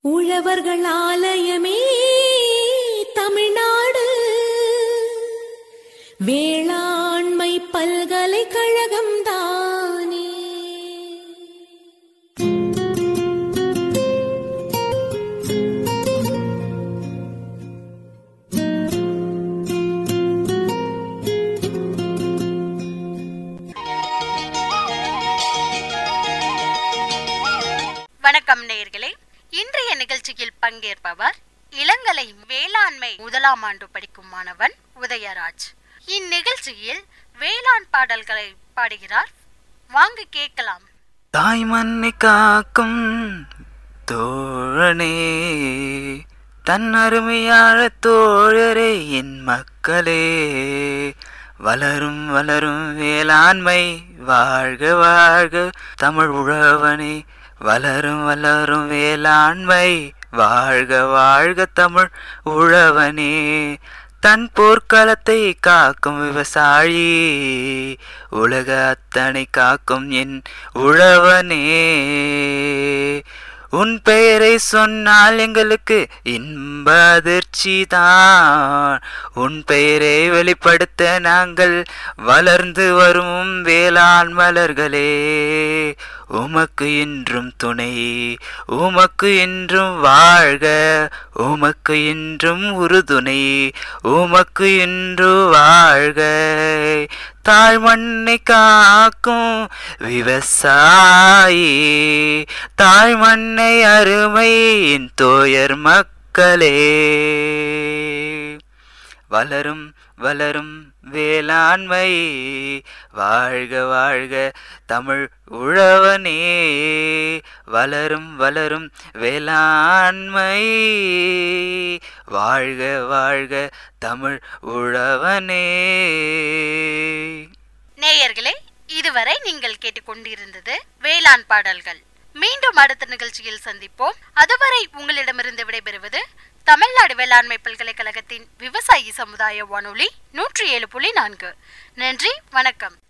உழவர்கள் ஆலயமே தமிழ்நாடு வேளாண்மை பல்கலைக்கழகம் தானே வணக்கம் நேயர்களே இன்றைய நிகழ்ச்சியில் பங்கேற்பவர் இளங்கலை வேளாண்மை முதலாம் ஆண்டு படிக்கும் மாணவன் உதயராஜ் இந்நிகழ்ச்சியில் வேளாண் பாடல்களை பாடுகிறார் வாங்க கேட்கலாம் தாய் மண்ணை காக்கும் தோழனே தன் அருமையாழ தோழரே என் மக்களே வளரும் வளரும் வேளாண்மை வாழ்க வாழ்க தமிழ் உழவனே வளரும் வளரும் வேளாண்மை வாழ்க வாழ்க தமிழ் உழவனே தன் போர்க்களத்தை காக்கும் விவசாயி உலக அத்தனை காக்கும் என் உழவனே உன் பெயரை சொன்னால் எங்களுக்கு இன்ப அதிர்ச்சி தான் உன் பெயரை வெளிப்படுத்த நாங்கள் வளர்ந்து வரும் வேளாண் மலர்களே உமக்கு இன்றும் துணை உமக்கு இன்றும் வாழ்க உமக்கு இன்றும் உறுதுணை உமக்கு இன்று வாழ்க தாய் மண்ணை காக்கும் விவசாயி தாய் மண்ணை அருமையின் தோயர் மக்களே வளரும் வளரும் வேளாண்மை வாழ்க வாழ்க தமிழ் உழவனே வளரும் வளரும் வேளாண்மை வாழ்க வாழ்க தமிழ் உழவனே நேயர்களே இதுவரை நீங்கள் கேட்டுக்கொண்டிருந்தது வேளாண் பாடல்கள் மீண்டும் அடுத்த நிகழ்ச்சியில் சந்திப்போம் அதுவரை உங்களிடமிருந்து விடைபெறுவது தமிழ்நாடு வேளாண்மை பல்கலைக்கழகத்தின் விவசாயி சமுதாய வானொலி நூற்றி ஏழு புள்ளி நான்கு நன்றி வணக்கம்